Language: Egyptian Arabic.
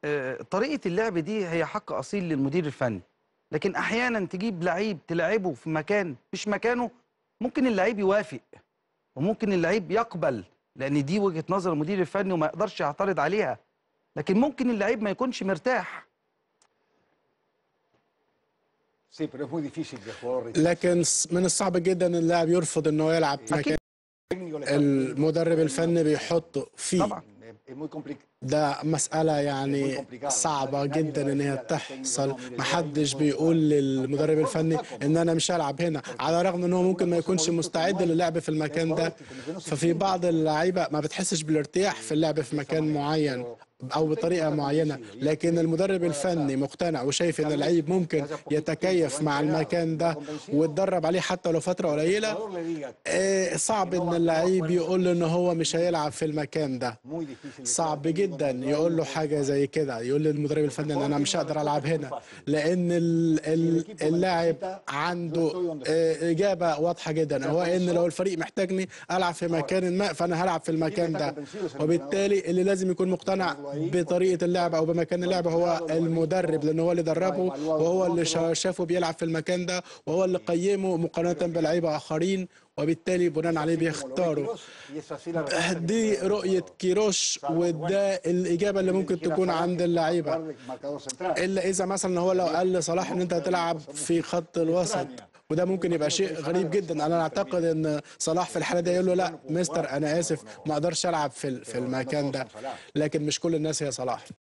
آه، طريقه اللعب دي هي حق اصيل للمدير الفني لكن احيانا تجيب لعيب تلعبه في مكان مش مكانه ممكن اللعيب يوافق وممكن اللعيب يقبل لان دي وجهه نظر المدير الفني وما يقدرش يعترض عليها لكن ممكن اللعيب ما يكونش مرتاح Sí, pero es muy difícil que el jugador rechace. لكن س- من الصعب جدا ان اللاعب يرفض انه يلعب في أكيد. مكان El técnico le está- المدرب الفني بيحطه فيه طبعا Es muy complicado. ده مسألة يعني صعبة جدا ان هي تحصل محدش بيقول للمدرب الفني ان انا مش هلعب هنا على الرغم ان هو ممكن ما يكونش مستعد للعب في المكان ده ففي بعض اللعيبة ما بتحسش بالارتياح في اللعب في مكان معين او بطريقة معينة لكن المدرب الفني مقتنع وشايف ان اللعيب ممكن يتكيف مع المكان ده ويتدرب عليه حتى لو فترة قليلة El jugador le diga آه، صعب ان اللعيب يقول له ان هو مش هيلعب في المكان ده muy difícil. صعب جدا يقول له حاجه زي كده يقول للمدرب الفني ان انا مش هقدر العب هنا لان ال- ال- اللاعب عنده آه، اجابه واضحه جدا هو ان لو الفريق محتاجني العب في مكان ما فانا هلعب في المكان ده وبالتالي اللي لازم يكون مقتنع بطريقه اللعب او بمكان اللعب هو المدرب لان هو اللي دربه وهو اللي شا- شافه بيلعب في المكان ده وهو اللي قيمه مقارنه بلعيبه اخرين وبالتالي بناء عليه بيختاروا Y es así la respuesta que دي رؤية كيروش وده الإجابة اللي ممكن تكون عند اللعيبة jugar de marcador central. إلا إذا مثلا هو لو قال لصلاح إن أنت هتلعب في خط الوسط وده ممكن يبقى شيء غريب جدا أنا أعتقد إن صلاح في الحالة دي يقول له لا مستر أنا آسف ما أقدرش ألعب في في المكان ده لكن مش كل الناس هي صلاح